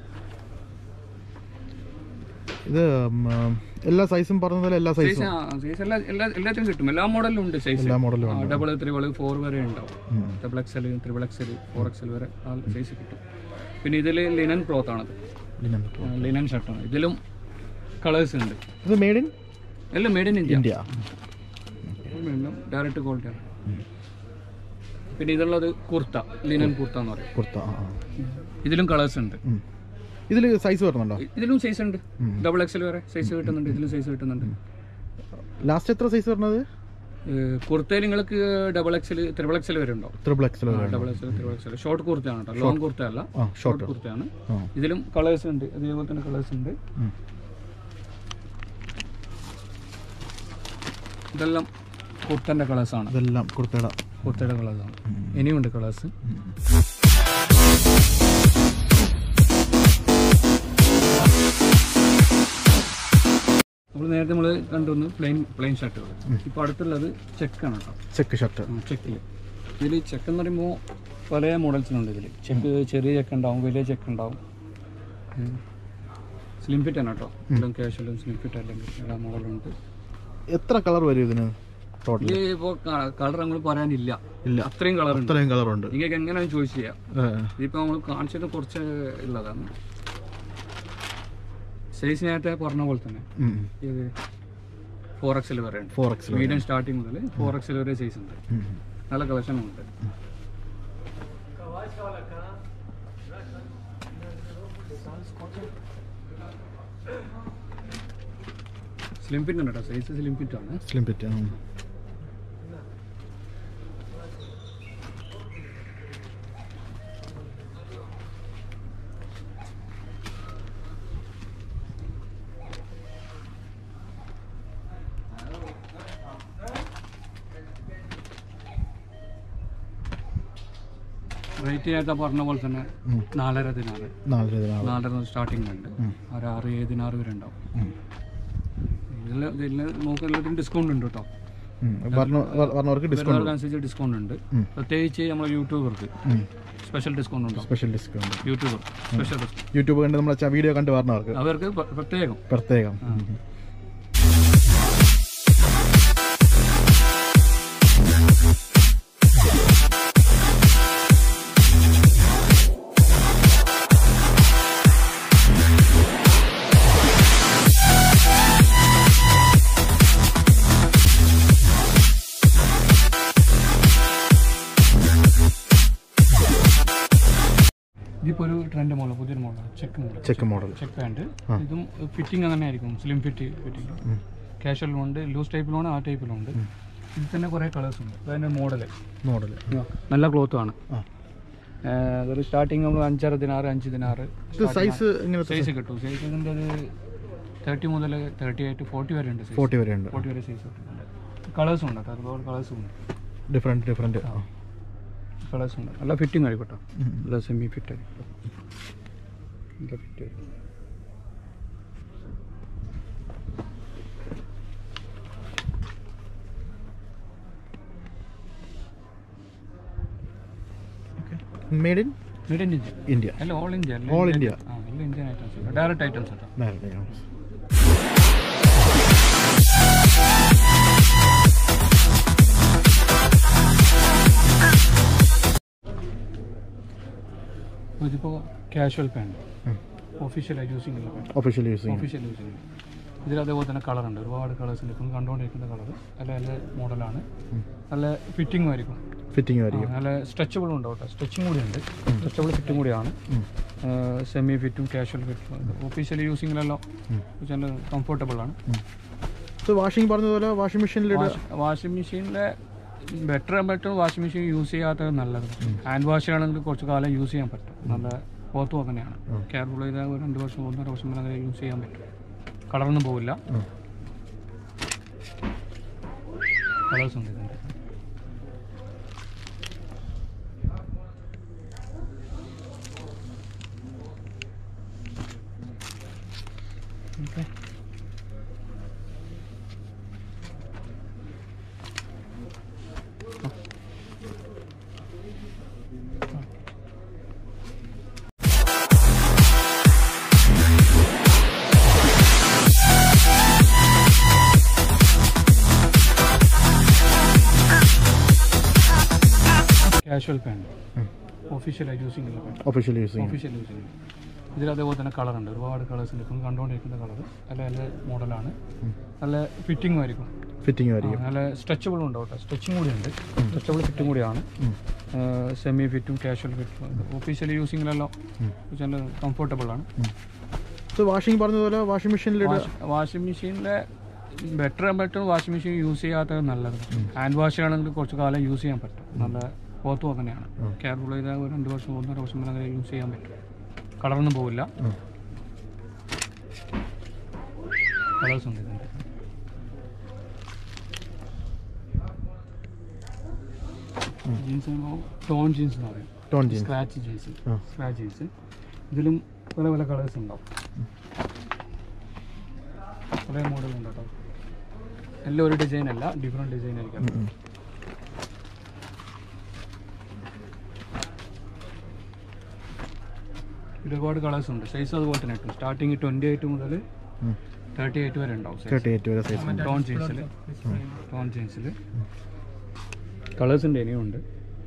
ഇത് ഉം, എല്ലാ സൈസും പറഞ്ഞ പോലെ എല്ലാ സൈസ് സൈസും സൈസ് എല്ലാ എല്ലാ എല്ലാത്തിനും കിട്ടും എല്ലാ മോഡലിലും ഉണ്ട് സൈസ് എല്ലാ മോഡലും ഉണ്ട് ഡബിൾ ത്രിബിൾ ഫോർ വരെ ഉണ്ടാവും ഉം. Double XL triple XL four XL വരെ ആ സൈസ് കിട്ടും പിന്നെ ഇതിൽ ലിനൻ ക്ലോത്ത് ആണത് ലിനൻ. ലിനൻ ഷർട്ടാണ് ഇതിലും കളേഴ്സ് ഉണ്ട് ഇത് മെയ്ഡ് ഇൻ എല്ലാം made in India India direct ക്വാളിറ്റിയാണ് പിന്നെ ഇതുള്ളത് കുർത്ത ലിനൻ കുർത്ത എന്ന് പറയും കുർത്ത ആ ആ. ഇതിലും കളേഴ്സ് ഉണ്ട് ഉം. ഇതിൽ സൈസ് വരുന്നുണ്ടോ ഇതിലും സൈസ് ഉണ്ട് ഡബിൾ എക്സൽ വരെ സൈസ് കിട്ടുന്നുണ്ട് ഇതിലും സൈസ് കിട്ടുന്നുണ്ട് ലാസ്റ്റ് എത്ര സൈസ് വരുന്നത് കുർത്തയിൽ നിങ്ങൾക്ക് ഡബിൾ എക്സൽ ത്രിബിൾ എക്സൽ വരെ ഉണ്ടാവും triple XL double XL triple XL short കുർത്തയാണ് കേട്ടോ ലോങ് കുർത്ത അല്ല ആ ഷോർട്ട് കുർത്തയാണ് ആ ഇതിലും കളേഴ്സ് ഉണ്ട് അതേപോലെ തന്നെ കളേഴ്സ് ഉണ്ട് ഉം. ഇതെല്ലാം കുർത്തൻ്റെ കളേഴ്സാണ് ഇതെല്ലാം കുർത്തയുടെ കുർത്തയുടെ കളേഴ്സാണ് ഇനിയുണ്ട് കളേഴ്സ് നമ്മൾ നേരത്തെ നമ്മൾ കണ്ടുവന്ന് പ്ലെയിൻ പ്ലെയിൻ ഷർട്ടുകൾ ഇപ്പോൾ അടുത്തുള്ളത് ചെക്കാണ് കേട്ടോ ചെക്ക് ഷർട്ട് ചെക്കിൽ ഇതിൽ ചെക്ക് എന്ന് പറയുമ്പോൾ പല മോഡൽസിനുണ്ട് ഇതിൽ ചെക്ക് ചെറിയ ചെക്ക് ഉണ്ടാവും വലിയ ചെക്ക് ഉണ്ടാവും സ്ലിം ഫിറ്റ് ആണ് കേട്ടോ എല്ലാം ക്യാഷ്വലും സ്ലിം ഫിറ്റ് അല്ലെങ്കിൽ എല്ലാ മോഡലുണ്ട് എത്ര കളർ വരും ഇതിന് ടോട്ടൽ ഇത് ഇപ്പോൾ കളർ നമ്മൾ പറയാനില്ല ഇല്ല അത്രയും കളർ ഉണ്ട് അത്രയും കളറുണ്ട് നിങ്ങൾക്ക് എങ്ങനെയാണ് ചോയ്സ് ചെയ്യാം ഇതിപ്പോൾ നമ്മൾ കാണിച്ചത് കുറച്ച് ഉള്ളതാണ് സൈസ് നേരത്തെ പറഞ്ഞ പോലെ തന്നെ ഇത് ഫോർ എക്സൽ വരെ ഉണ്ട് ഫോർ എക്സ് മീഡിയം സ്റ്റാർട്ടിങ് മുതൽ ഫോർ എക്സൽ വരെ സൈസ് ഉണ്ട് നല്ല കളക്ഷനും ഉണ്ട് സ്ലിം ഫിറ്റ് ഉണ്ട് കേട്ടോ സൈസ് സ്ലിം ഫിറ്റ് ആണ് സ്ലിം പിറ്റ് റേറ്റ് നേരത്തെ പറഞ്ഞ പോലെ തന്നെ നാലര ദിനാറ് നാല് ഇതിനാണ് നാലര സ്റ്റാർട്ടിംഗ് ഉണ്ട് ഒരു ആറ് ഏഴ് ദിനാറ് വരെ ഉണ്ടാവും ഇതിൽ ഇതിൽ നമുക്ക് എല്ലാത്തിനും ഡിസ്കൗണ്ട് ഉണ്ട് കേട്ടോ പറഞ്ഞവർക്ക് ഡിസ്കൗണ്ട് അനുസരിച്ച് ഡിസ്കൗണ്ട് ഉണ്ട് പ്രത്യേകിച്ച് നമ്മളെ യൂട്യൂബർക്ക് സ്പെഷ്യൽ ഡിസ്കൗണ്ട് ഉണ്ടാവും special discount YouTuber special discount YouTube കണ്ട് നമ്മളെ വീഡിയോ കണ്ട് പറഞ്ഞവർക്ക് അവർക്ക് പ്ര- പ്രത്യേകം പ്രത്യേകം ഇതിപ്പോൾ ഒരു ട്രെൻഡ് മോഡൽ പുതിയൊരു model check model check model check pant ഇതും ഫിറ്റിംഗ് അങ്ങനെ ആയിരിക്കും സ്ലിം ഫിറ്റ് ഫിറ്റിംഗ് കാഷ്വലും ഉണ്ട് ലൂസ് ടൈപ്പിലുണ്ട് ആ ടൈപ്പിലും ഉണ്ട് ഇതിൽ തന്നെ കുറേ കളേഴ്സ് ഉണ്ട് അതിൻ്റെ മോഡൽ മോഡൽ നല്ല ക്ലോത്തും ആണ് ആ അതൊരു സ്റ്റാർട്ടിങ് നമ്മൾ അഞ്ചര ദിനാറ് അഞ്ച് ദിനാറ് ഇത് സൈസ് എങ്ങനത്തെ സൈസ് കിട്ടും സൈസ് ഇതിൻ്റെ ഒരു തേർട്ടി മുതൽ തേർട്ടി ആയിട്ട് ഫോർട്ടി വരെ ഉണ്ട് സൈസ് ഫോർട്ടി വരെ ഉണ്ട് ഫോർട്ടി വരെ സൈസ് കിട്ടുന്നുണ്ട് കളേഴ്സും ഉണ്ട് കേട്ടോ ഒരുപാട് കളേഴ്സും ഉണ്ട് ഡിഫറെൻറ്റ് ഡിഫറെൻറ്റ് കളേഴ്സും ഉണ്ട് നല്ല ഫിറ്റിംഗ് ആയിരിക്കും കേട്ടോ നല്ല സെമി ഫിറ്റ് ആയിരിക്കും നല്ല ഫിറ്റ് ആയിരിക്കും made in mid India India അല്ല ഓൾ ഇന്ത്യ അല്ല All India. ആ എല്ലാം ഇന്ത്യൻ ഐറ്റംസ് ഡയറക്റ്റ് ഐറ്റംസ് കേട്ടോ ഇതിപ്പോൾ കാഷ്വൽ പാൻറ് ഒഫീഷ്യലായി യൂസ് ചെയ്യുന്ന പാൻറ് ഒഫീഷ്യൽ യൂസ് ചെയ്യും ഒഫീഷ്യൽ യൂസ് ചെയ്യുന്നത് ഇതിൽ അതേപോലെ തന്നെ കളറുണ്ട് ഒരുപാട് കളേഴ്സ് ഉണ്ട് ഇപ്പം കണ്ടുകൊണ്ടിരിക്കുന്ന കളർ നല്ല നല്ല മോഡലാണ് നല്ല ഫിറ്റിംഗും ആയിരിക്കും ഫിറ്റിംഗ് ആ, ആയിരിക്കും നല്ല സ്ട്രെച്ചബിൾ ഉണ്ട് കേട്ടോ സ്ട്രെച്ചിങ് കൂടി ഉണ്ട് സ്ട്രെച്ചബിൾ ഫിറ്റും കൂടിയാണ് സെമി ഫിറ്റും കാഷ്വൽ ഫിറ്റും ഒഫീഷ്യൽ യൂസിങ്ങിലെല്ലാം നല്ല കംഫർട്ടബിൾ ആണ് ഇത് വാഷിംഗ് പറഞ്ഞതുപോലെ വാഷിംഗ് മെഷീനിൽ വാഷിംഗ് മെഷീനിലെ ബെറ്റർ പറ്റും വാഷിംഗ് മെഷീൻ യൂസ് ചെയ്യാത്തത് നല്ലത് ഹാൻഡ് വാഷ് ആണെങ്കിൽ കുറച്ച് കാലം യൂസ് ചെയ്യാൻ പറ്റും നല്ല പോത്തും അങ്ങനെയാണ് കെയർഫുൾ ചെയ്താൽ ഒരു രണ്ട് വർഷം ഒന്നര വർഷം വരെ അങ്ങനെ യൂസ് ചെയ്യാൻ പറ്റും കളറൊന്നും പോവില്ല കളേഴ്സ് ഉണ്ട് ഇതിൻ്റെ ഓക്കെ കാഷ്വൽ പാൻറ് ഒഫീഷ്യലായി യൂസ് ചെയ്യുന്ന പാൻറ് ഒഫീഷ്യൽ യൂസ് ചെയ്യും ഒഫീഷ്യൽ യൂസ് ചെയ്യുന്നത് ഇതിൽ അതേപോലെ തന്നെ കളറുണ്ട് ഒരുപാട് കളേഴ്സ് ഉണ്ട് ഇപ്പം കണ്ടുകൊണ്ടിരിക്കുന്ന കളർ നല്ല നല്ല മോഡലാണ് നല്ല ഫിറ്റിംഗും ആയിരിക്കും ഫിറ്റിംഗ് ആ, ആയിരിക്കും നല്ല സ്ട്രെച്ചബിൾ ഉണ്ട് കേട്ടോ സ്ട്രെച്ചിങ് കൂടി ഉണ്ട് സ്ട്രെച്ചബിൾ ഫിറ്റും കൂടിയാണ് സെമി ഫിറ്റും കാഷ്വൽ ഫിറ്റും ഒഫീഷ്യൽ യൂസിങ്ങിലെല്ലാം നല്ല കംഫർട്ടബിൾ ആണ് ഇത് വാഷിംഗ് പറഞ്ഞതുപോലെ വാഷിംഗ് മെഷീനിൽ വാഷിംഗ് മെഷീനിലെ ബെറ്റർ പറ്റും വാഷിംഗ് മെഷീൻ യൂസ് ചെയ്യാത്തത് നല്ലത് ഹാൻഡ് വാഷ് ആണെങ്കിൽ കുറച്ച് കാലം യൂസ് ചെയ്യാൻ പറ്റും നല്ല പോത്തും അങ്ങനെയാണ് കെയർഫുൾ ചെയ്താൽ ഒരു രണ്ട് വർഷം ഒന്നര വർഷം വരെ അങ്ങനെ യൂസ് ചെയ്യാൻ പറ്റും കളറൊന്നും പോവില്ല കളേഴ്സ് ഉണ്ട് ഇതിൻ്റെ ജീൻസ് ടോൺ ജീൻസ് എന്ന് പറയും ടോൺ ജീൻസ് സ്ക്രാച്ച് ജീൻസ് ആ. സ്ക്രാച്ച് ജീൻസ് ഇതിലും പല പല കളേഴ്സ് ഉണ്ടാവും കുറേ മോഡലുണ്ട് കേട്ടോ എല്ലാം ഒരു ഡിസൈൻ അല്ല ഡിഫറെൻറ്റ് ഡിസൈൻ ആയിരിക്കും ഉം, ഉം. ഒരുപാട് കളേഴ്സ് ഉണ്ട് സൈസ് അതുപോലെ തന്നെ കിട്ടും സ്റ്റാർട്ടിങ് ട്വൻറ്റി എയ്റ്റ് മുതൽ ഉം. തേർട്ടി എയ്റ്റ് വരെ ഉണ്ടാവും size. തേർട്ടി എയ്റ്റ് വരെ സൈസ് ഉണ്ട് ടോൺ ജീൻസിൽ ടോൺ ജീൻസിൽ കളേഴ്സിൻ്റെ ഇനിയും ഉണ്ട്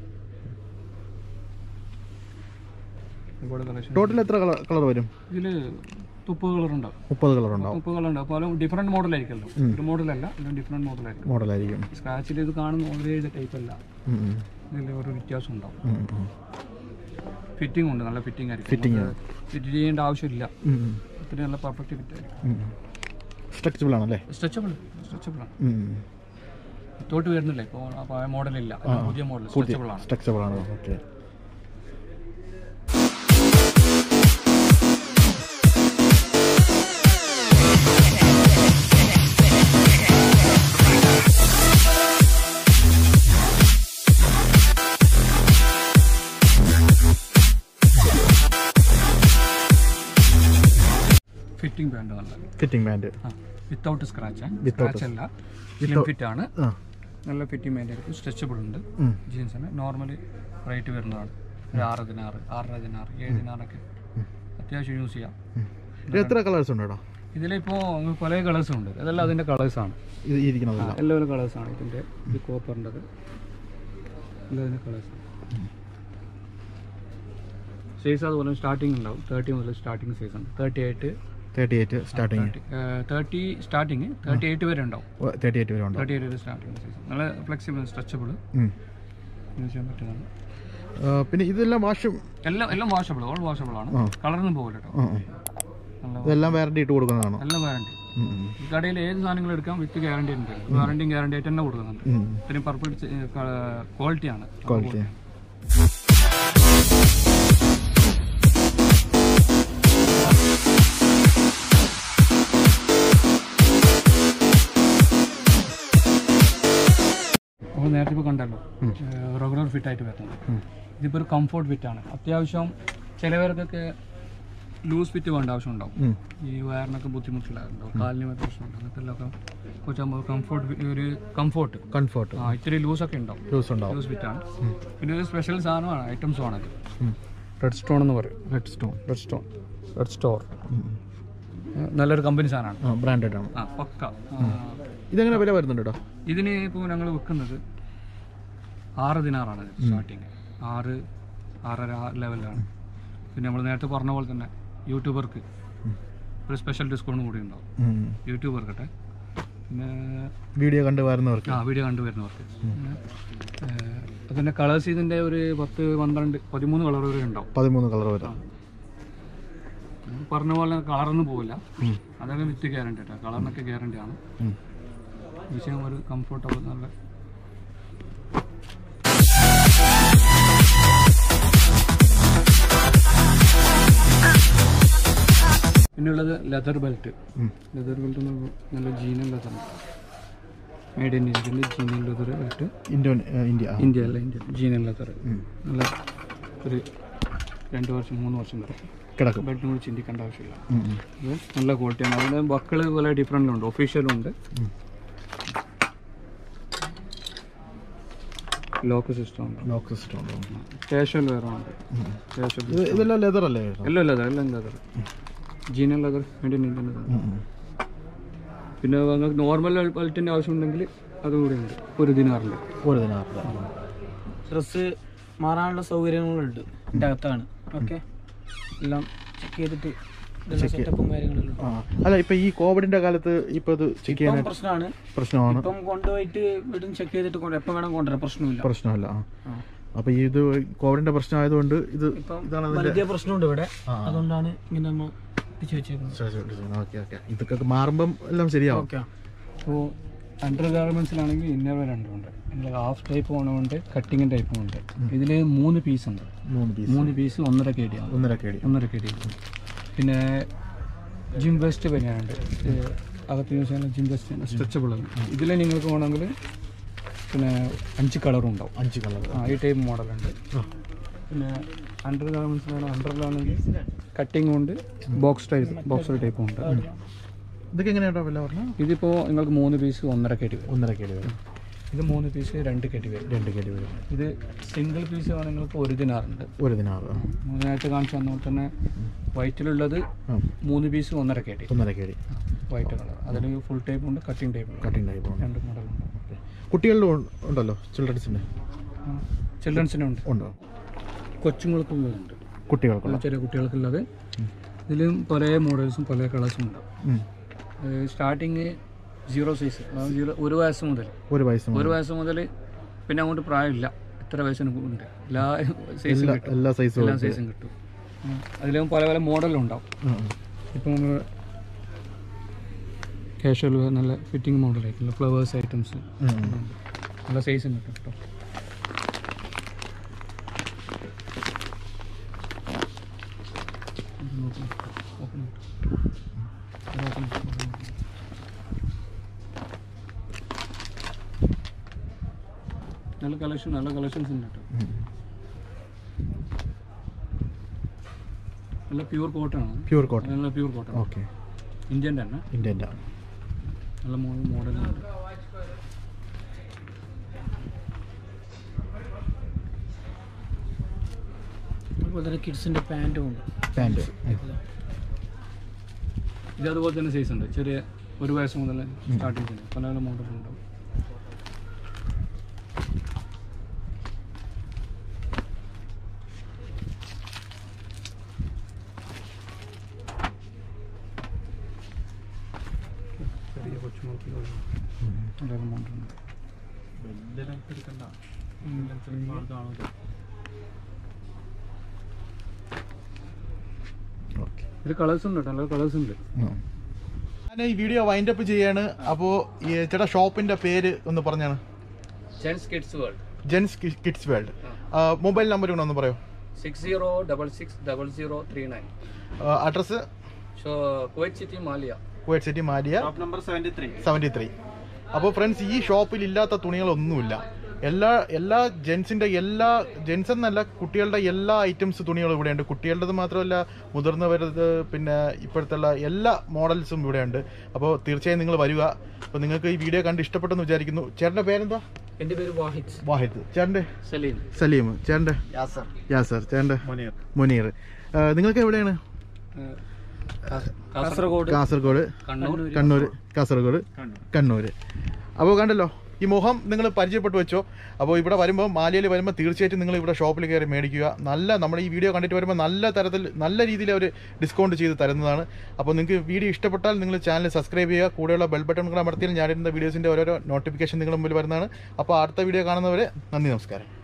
ഒരുപാട് കളക്ഷൻ ടോട്ടൽ എത്ര കളർ കളർ വരും ഇതിൽ മുപ്പത് കളർ ഉണ്ടാവും മുപ്പത് കളർ ഉണ്ടാവും മുപ്പത് കളർ ഉണ്ടാവും പല ഡിഫറെൻറ്റ് മോഡലായിരിക്കുമല്ലോ ഒരു മോഡലല്ല എല്ലാം ഡിഫറെൻറ്റ് മോഡലായിരിക്കും മോഡലായിരിക്കും സ്ക്രാച്ചിൽ ഇത് കാണുന്ന ഓൾറെഡി ചെയ്ത ടൈപ്പ് അല്ല ഉം, ഉം. ഇതിൽ ഒരു വ്യത്യാസം ഉണ്ടാവും ഉം, ഉം. ഫിറ്റിംഗ് ഉണ്ട് നല്ല ഫിറ്റിംഗ് ആയിരിക്കും Fitting ഫിറ്റ് ചെയ്യേണ്ട ആവശ്യമില്ല ഉം, ഉം. അത്രയും നല്ല പെർഫെക്റ്റ് ഫിറ്റ് ആയിരിക്കും ഉം, ഉം. സ്ട്രെച്ചബിൾ ആണല്ലേ സ്ട്രെച്ചബിൾ സ്ട്രെച്ചബിൾ ആണ് ഉം, ഉം. തോട്ട് വരുന്നില്ല ഇപ്പോൾ ആ പഴയ മോഡലില്ല പുതിയ മോഡൽ പുതിയ സ്ട്രെച്ചബിൾ ആണ് സ്ട്രെച്ചബിൾ ആണ് ഓക്കെ ഫിറ്റിംഗ് പാൻറ് നല്ല fitting band without scratch Without. Scratch അല്ല സ്ലിം ഫിറ്റ് ആണ് ആ നല്ല ഫിറ്റിംഗ് പാൻറ് ആയിരിക്കും സ്ട്രെച്ചബിൾ ഉണ്ട് ഉം. ജീൻസിന് നോർമലി റേറ്റ് വരുന്നതാണ് ഒരു ആറ് ദിനാറ് ആറര ദിനാറ് ഏഴ് ദിനാറൊക്കെ അത്യാവശ്യം യൂസ് ചെയ്യാം ഇത് എത്ര കളേഴ്സ് ഉണ്ട് കേട്ടോ ഇതിലിപ്പോൾ പല കളേഴ്സും ഉണ്ട് ഇതെല്ലാം അതിൻ്റെ കളേഴ്സാണ് ഇത് ഇരിക്കുന്നതല്ല എല്ലാവരും കളേഴ്സാണ് ഇതിൻ്റെ ഇത് കോപ്പറിൻ്റെത് എല്ലാം അതിൻ്റെ കളേഴ്സാണ് സൈസ് അതുപോലെ സ്റ്റാർട്ടിങ് ഉണ്ടാവും തേർട്ടി മുതൽ സ്റ്റാർട്ടിങ് സൈസ് ഉണ്ട് thirty eight thirty eight starting thirty starting thirty eight വരെ ഉണ്ടാവും തേർട്ടി എയ്റ്റ് വരെ ഉണ്ടോ തേർട്ടി എയ്റ്റ് വരെ സ്റ്റാർട്ടിങ് സൈസ് നല്ല ഫ്ലെക്സിബിൾ സ്ട്രെച്ചബിൾ ഉം. യൂസ് ചെയ്യാൻ പറ്റുന്നതാണ് ആ, പിന്നെ ഇതെല്ലാം വാഷും എല്ലാം എല്ലാം വാഷബിൾ ഓൾ വാഷബിൾ ആണ് ആ. കളറൊന്നും പോകില്ല കേട്ടോ ആ, ആ. നല്ല ഇതെല്ലാം വാറണ്ടി ഇട്ട് കൊടുക്കുന്നതാണോ നല്ല വാറണ്ടി ഉം, ഉം. ഈ കടയിൽ ഏത് സാധനങ്ങൾ എടുക്കാം വിത്ത് ഗ്യാരണ്ടി ഉണ്ട് വാറണ്ടിയും ഗ്യാരണ്ടി ആയിട്ട് തന്നെ കൊടുക്കുന്നുണ്ട് ഉം. ഇത്രയും പെർഫെക്റ്റ് ക്വാളിറ്റിയാണ് ക്വാളിറ്റി നമ്മൾ നേരത്തെ ഇപ്പോൾ കണ്ടല്ലോ റെഗുലർ ഫിറ്റ് ആയിട്ട് വരുന്നത് ഇതിപ്പോൾ ഒരു കംഫോർട്ട് ഫിറ്റ് ആണ് അത്യാവശ്യം ചിലവർക്കൊക്കെ ലൂസ് ഫിറ്റ് വേണ്ട ആവശ്യം ഉണ്ടാവും ഉം. ഈ വയറിനൊക്കെ ബുദ്ധിമുട്ടില്ലായിരുന്നു കാലിന് മറ്റു പ്രശ്നമുണ്ട് അങ്ങനത്തെ എല്ലാം കുറച്ച് കംഫോർട്ട് ഒരു കംഫോർട്ട് കംഫർട്ട് ആ ഇത്തിരി ലൂസൊക്കെ ഉണ്ടാവും ജ്യൂസ് ഉണ്ടാവും ലൂസ് ഫിറ്റ് ആണ് പിന്നെ ഒരു സ്പെഷ്യൽ സാധനമാണ് ഐറ്റംസും ആണ് റെഡ് സ്റ്റോൺ എന്ന് പറയും red stone red stone red store നല്ലൊരു കമ്പനി സാധനമാണ് ആ ബ്രാൻഡഡ് ആണ് ആ പക്ക ഇതെങ്ങനെ വില വരുന്നുണ്ട് കേട്ടോ ഇതിന് ഇപ്പോൾ ഞങ്ങൾ വെക്കുന്നത് ആറ് ദിനാറാണ് സ്റ്റാർട്ടിങ് ആറ് ആറര ആ ലെവലിലാണ് പിന്നെ നമ്മൾ നേരത്തെ പറഞ്ഞ പോലെ തന്നെ യൂട്യൂബർക്ക് ഒരു സ്പെഷ്യൽ ഡിസ്കൗണ്ട് കൂടി ഉണ്ടാവും ഉം. യൂട്യൂബർക്കട്ടെ പിന്നെ വീഡിയോ കണ്ടു വരുന്നവർക്ക് ആ വീഡിയോ കണ്ടുവരുന്നവർക്ക് പിന്നെ, ഏഹ്, അതിൻ്റെ കളേഴ്സ് ഇതിൻ്റെ ഒരു പത്ത് പന്ത്രണ്ട് പതിമൂന്ന് കളർ വരെ ഉണ്ടാവും പതിമൂന്ന് കളർ വരാം പറഞ്ഞ പോലെ കളറൊന്നും പോവില്ല ഉം. അതൊക്കെ വിത്ത് ഗ്യാരണ്ടി കേട്ടോ കളറിനൊക്കെ ഗ്യാരണ്ടി ആണ് ഉം. വിഷയം ഒരു കംഫർട്ടബിൾ നല്ല പിന്നെയുള്ളത് ലെതർ ബെൽറ്റ് ഉം. ലെതർ ബെൽറ്റ് നല്ല ജീനൽ ലെതർ മെയ്ഡ് ഇൻ ഇന്ത്യൻ്റെ genuine leather belt India India ആ. ഇന്ത്യ അല്ല ഇന്ത്യ ജീനൽ ലെതർ ഉം. നല്ല ഒരു രണ്ട് വർഷം മൂന്ന് വർഷം വരെ കിടക്കും ബെൽറ്റിനെ കൂടി ചിന്തിക്കേണ്ട ആവശ്യമില്ല ഉം, ഉം. ഇത് നല്ല ക്വാളിറ്റിയാണ് അതിന് ബക്കള് പല ഡിഫറെൻ്റ് ഉണ്ട് ഒഫീഷ്യലും ഉണ്ട് ഉം. ലോക്ക് സിസ്റ്റം ഉണ്ട് ലോക്ക് സിസ്റ്റം ഉണ്ടോ കാഷ്വൽ വെയർ ഉണ്ട് കാഷ്വൽ ഇത് ഇതെല്ലാം ലെതർ അല്ലേ കേട്ടോ എല്ലാം ലെതർ എല്ലാം leather genuine leather made in Indian leather ഉം, ഉം. പിന്നെ നിങ്ങൾക്ക് നോർമൽ ബെൽറ്റിൻ്റെ ആവശ്യമുണ്ടെങ്കിൽ അതും കൂടെ ഉണ്ട് ഒരു ദിനാറിൻ്റെ ഒരു ദിനാറില്ല ഡ്രസ്സ് മാറാനുള്ള സൗകര്യങ്ങളുണ്ട് ഇതിൻ്റെ അകത്താണ് ഓക്കെ എല്ലാം ചെക്ക് ചെയ്തിട്ട് സെറ്റപ്പും കാര്യങ്ങളും ആ അല്ല ഇപ്പൊ ഈ കോവിഡിന്റെ കാലത്ത് ഇപ്പൊ ഇത് ചെക്ക് ഇപ്പം ചെയ്യാനായിട്ട് പ്രശ്നമാണ് പ്രശ്നമാണ് ഇപ്പം കൊണ്ടുപോയിട്ട് വീണ്ടും ചെക്ക് ചെയ്തിട്ട് കൊണ്ട് എപ്പം വേണം കൊണ്ടുവരാം പ്രശ്നമില്ല പ്രശ്നമല്ല ആ ആ. അപ്പൊ ഇത് കോവിഡിന്റെ പ്രശ്നം ആയതുകൊണ്ട് ഇത് ഇപ്പം ഇതാണ് അതിന്റെ വലിയ പ്രശ്നമുണ്ട് ഇവിടെ ആ. അതുകൊണ്ടാണ് ഇങ്ങനെ നമ്മൾ എത്തിച്ചു വെച്ചേക്കുന്നത് ഓക്കെ ഓക്കെ ഇതൊക്കെ മാറുമ്പം എല്ലാം ശരിയാവും ഓക്കെ അപ്പോൾ അണ്ടർ ഗാർമെൻസിലാണെങ്കിൽ ഇന്നർ വെയർ ഉണ്ട് ഇതിൽ ഹാഫ് ടൈപ്പ് ഉണ്ട് കട്ടിങ് ടൈപ്പും ഉണ്ട് ഇതിൽ മൂന്ന് പീസ് ഉണ്ട് മൂന്ന് പീസ് മൂന്ന് പീസ് ഒന്നര കെ ഡി ആണ് ഒന്നര കേടി ഒന്നര കെ ഡി പിന്നെ ജിം വെസ്റ്റ് വരാനുണ്ട് ഇത് അകത്ത് യൂസ് ചെയ്യുന്ന ജിം വെസ്റ്റ് സ്ട്രെച്ചബിൾ ആണ് ഇതിൽ നിങ്ങൾക്ക് വേണമെങ്കിൽ പിന്നെ അഞ്ച് കളറും ഉണ്ടാവും അഞ്ച് കളർ ആ ഈ ടൈപ്പ് മോഡലുണ്ട് പിന്നെ അണ്ടർ ഗാർമെൻസിലാണ് അണ്ടറിലാണെങ്കിൽ കട്ടിങ്ങും ഉണ്ട് ബോക്സ് ടൈപ്പ് ബോക്സ് ടൈപ്പും ഉണ്ട് ഇതൊക്കെ എങ്ങനെയാട്ടോ വില പറഞ്ഞാൽ ഇതിപ്പോൾ നിങ്ങൾക്ക് മൂന്ന് പീസ് ഒന്നര കെ ടി വരും ഒന്നര കെ വരും ഇത് മൂന്ന് പീസ് രണ്ട് കെ ടി വരും രണ്ട് കെ വരും ഇത് സിംഗിൾ പീസ് വേണം നിങ്ങൾക്ക് ഒരു ദിനാറുണ്ട് ഒരു ദിനാറ് ആ. മൂന്നായിട്ട് കാണിച്ചു തന്ന പോലെ തന്നെ വൈറ്റിലുള്ളത് ആ മൂന്ന് പീസ് ഒന്നര കെ ടി ഒന്നര കെ വൈറ്റ് കളർ അതിൽ ഫുൾ ടൈപ്പ് ഉണ്ട് കട്ടിങ് ടൈപ്പ് ഉണ്ട് കട്ടിങ് ടൈപ്പ് രണ്ട് മോഡലുണ്ട് കുട്ടികളിലും ഉ- ഉണ്ടല്ലോ ചിൽഡ്രൻസിൻ്റെ ചിൽഡ്രൻസിനുണ്ട് ഉണ്ടോ കൊച്ചുങ്ങൾക്കുള്ളതുണ്ട് കുട്ടികൾക്കുള്ള ചെറിയ കുട്ടികൾക്കുള്ളത് ഇതിലും പല മോഡൽസും പല കളേഴ്സും ഉണ്ട് ഉം. സ്റ്റാർട്ടിങ് സീറോ സൈസ് സീറോ ഒരു വയസ്സ് മുതൽ ഒരു വയസ്സ് മുതൽ ഒരു വയസ്സ് മുതൽ പിന്നെ അങ്ങോട്ട് പ്രായമില്ല എത്ര വയസ്സിന് ഉണ്ട് എല്ലാ സൈസും എല്ലാ കിട്ടും എല്ലാ സൈസും എല്ലാ സൈസും കിട്ടും അതിലും പല പല മോഡലും ഉണ്ടാവും ഇപ്പം നമ്മൾ കാഷ്വൽ നല്ല ഫിറ്റിംഗ് മോഡലായിട്ടുള്ള ഫ്ലവേഴ്സ് ഐറ്റംസ് നല്ല സൈസും കിട്ടും കേട്ടോ നല്ല കളക്ഷൻ നല്ല കളക്ഷൻസ് ഉണ്ട് കേട്ടോ നല്ല പ്യൂർ കോട്ടൺ പ്യൂർ കോട്ടൺ നല്ല പ്യൂർ കോട്ടൺ ഓക്കെ ഇന്ത്യൻ തന്നെ ഇന്ത്യൻ്റെ നല്ല മോഡലുണ്ട് അതുപോലെ തന്നെ കിഡ്സിന്റെ പാൻറ്റും ഉണ്ട് പാൻറ് ഇത് അതുപോലെ തന്നെ സൈസ് ഉണ്ട് ചെറിയ ഒരു വയസ്സ് മുതൽ സ്റ്റാർട്ടിങ് ചെയ്യുന്നത് പല പല മോഡലുണ്ടാവും ചെറിയ കൊച്ചുമക്കളുള്ള പല പല മോഡലുണ്ട് ഓക്കെ ഇത് കളേഴ്സ് ഉണ്ട് കേട്ടോ നല്ല കളേഴ്സ് ഉണ്ട് ഞാൻ ഈ വീഡിയോ വൈൻഡ് അപ്പ് ചെയ്യാണ് അപ്പോൾ ഈ ചേട്ടാ ഷോപ്പിൻ്റെ പേര് ഒന്ന് പറഞ്ഞാണ് gents kids world gents kids world mobile number കൂടെ ഒന്ന് പറയോ six zero double six double zero three nine address ഷോ Kuwait City Maliya Kuwait City Maliya number seventy three seventy three അപ്പോൾ ഫ്രണ്ട്സ് ഈ ഷോപ്പിൽ ഇല്ലാത്ത തുണികളൊന്നുമില്ല എല്ലാ എല്ലാ ജെൻസിൻ്റെ എല്ലാ ജെൻസ് എന്നല്ല കുട്ടികളുടെ എല്ലാ ഐറ്റംസ് തുണികളും ഇവിടെയുണ്ട് കുട്ടികളുടേത് മാത്രമല്ല മുതിർന്നവരത് പിന്നെ ഇപ്പോഴത്തെ ഉള്ള എല്ലാ മോഡൽസും ഇവിടെയുണ്ട് അപ്പോൾ തീർച്ചയായും നിങ്ങൾ വരിക അപ്പോൾ നിങ്ങൾക്ക് ഈ വീഡിയോ കണ്ട് ഇഷ്ടപ്പെട്ടെന്ന് വിചാരിക്കുന്നു ചേട്ടൻ്റെ പേരെന്താ എൻ്റെ പേര് വാഹിദ് വാഹിദ് ചേട്ടൻ്റെ സലീം സലീം ചേട്ടൻ്റെ യാസർ ചേട്ടൻ്റെ മുനീർ ആ, നിങ്ങൾക്ക് എവിടെയാണ് കാസർഗോഡ് കാസർഗോഡ് കണ്ണൂർ കണ്ണൂർ കാസർഗോഡ് കണ്ണൂർ അപ്പോൾ കണ്ടല്ലോ ഈ മുഖം നിങ്ങൾ പരിചയപ്പെട്ട് വെച്ചോ അപ്പോൾ ഇവിടെ വരുമ്പോൾ മാലിയയിൽ വരുമ്പോൾ തീർച്ചയായിട്ടും നിങ്ങൾ ഇവിടെ ഷോപ്പിൽ കയറി മേടിക്കുക നല്ല നമ്മുടെ ഈ വീഡിയോ കണ്ടിട്ട് വരുമ്പോൾ നല്ല തരത്തിൽ നല്ല രീതിയിൽ അവർ ഡിസ്കൗണ്ട് ചെയ്ത് തരുന്നതാണ് അപ്പോൾ നിങ്ങൾക്ക് വീഡിയോ ഇഷ്ടപ്പെട്ടാൽ നിങ്ങൾ ചാനൽ സബ്സ്ക്രൈബ് ചെയ്യുക കൂടെയുള്ള ബെൽ ബട്ടൺ കൂടെ അമർത്തിയാൽ ഞാനിരുന്ന വീഡിയോസിൻ്റെ ഓരോരോ നോട്ടിഫിക്കേഷൻ നിങ്ങളുടെ മുമ്പിൽ വരുന്നതാണ് അപ്പോൾ അടുത്ത വീഡിയോ കാണുന്നവരെ നന്ദി നമസ്കാരം